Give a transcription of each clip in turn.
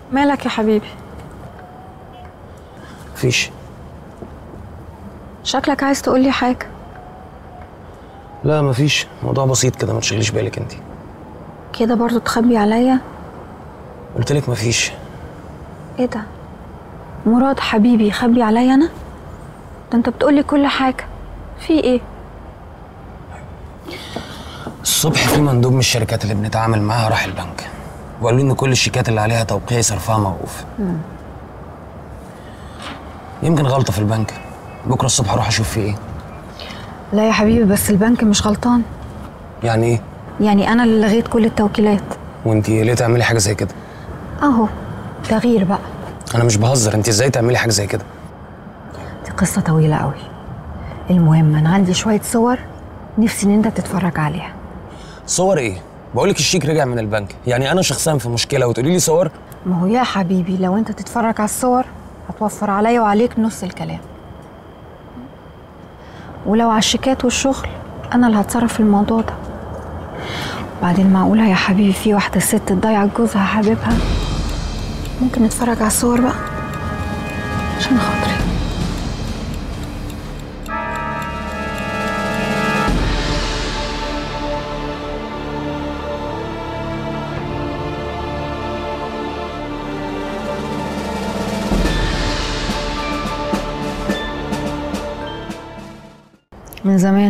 مالك يا حبيبي مفيش شكلك عايز تقولي حاجة لا مفيش موضوع بسيط كده ما تشغليش بالك انت كده برضو تخبي عليا قلت لك مفيش ايه ده مراد حبيبي يخبي عليا انا ده انت بتقولي كل حاجة في ايه الصبح في مندوب من الشركات اللي بنتعامل معاها راح البنك وقالوا لي ان كل الشيكات اللي عليها توقيع صرفها موقوف يمكن غلطه في البنك بكره الصبح اروح اشوف في ايه لا يا حبيبي بس البنك مش غلطان يعني ايه يعني انا اللي لغيت كل التوكيلات وانت ليه تعملي حاجه زي كده اهو تغيير بقى انا مش بهزر انت ازاي تعملي حاجه زي كده دي قصة طويلة قوي المهم انا عندي شوية صور نفسي ان انت تتفرج عليها صور ايه بقول لك الشيك رجع من البنك يعني انا شخصيا في مشكله وتقولي لي صور ما هو يا حبيبي لو انت تتفرج على الصور هتوفر عليا وعليك نص الكلام ولو على الشيكات والشغل انا اللي هتصرف في الموضوع ده بعدين معقولة يا حبيبي في واحدة ست تضيع جوزها حبيبها ممكن نتفرج على الصور بقى عشان خاطري من زمان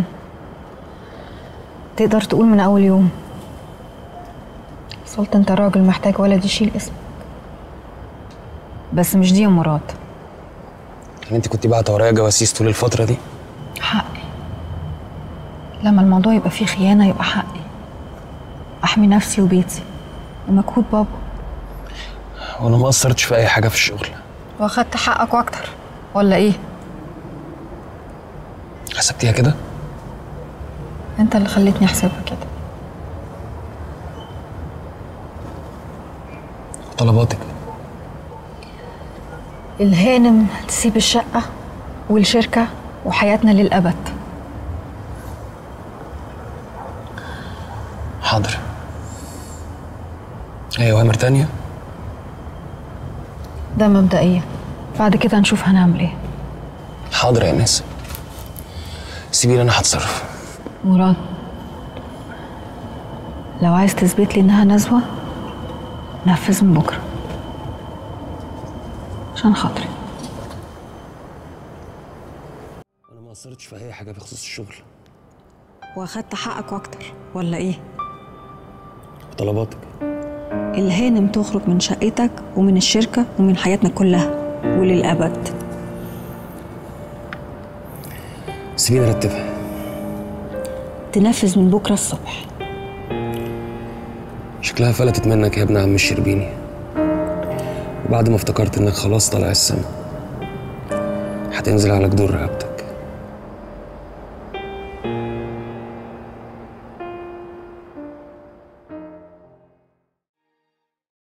تقدر تقول من أول يوم بس قلت أنت راجل محتاج ولد يشيل اسمك بس مش دي يا مراد يعني انت كنت باعته ورايا جواسيس طول الفتره دي حقي لما الموضوع يبقى فيه خيانة يبقى حقي أحمي نفسي وبيتي ومجهود بابا وانا ما قصرتش في اي حاجه في الشغل واخدت حقك واكتر ولا ايه حسبتيها كده انت اللي خليتني احسبها كده طلباتك الهانم تسيب الشقة والشركة وحياتنا للأبد حاضر اي اوامر تانية ده مبدئيا بعد كده نشوف هنعمل ايه حاضر يا ناس سيبيني انا هتصرف مراد لو عايز تثبت لي انها نزوة نفذ من بكرة عشان خاطري انا ما قصرتش في اي حاجه بخصوص الشغل واخدت حقك واكتر ولا ايه طلباتك الهانم تخرج من شقتك ومن الشركة ومن حياتنا كلها وللأبد سيبيني ارتبها تنفذ من بكرة الصبح شكلها فلتت منك يا ابن عم الشربيني وبعد ما افتكرت انك خلاص طالع السما هتنزل على جدور رقبتك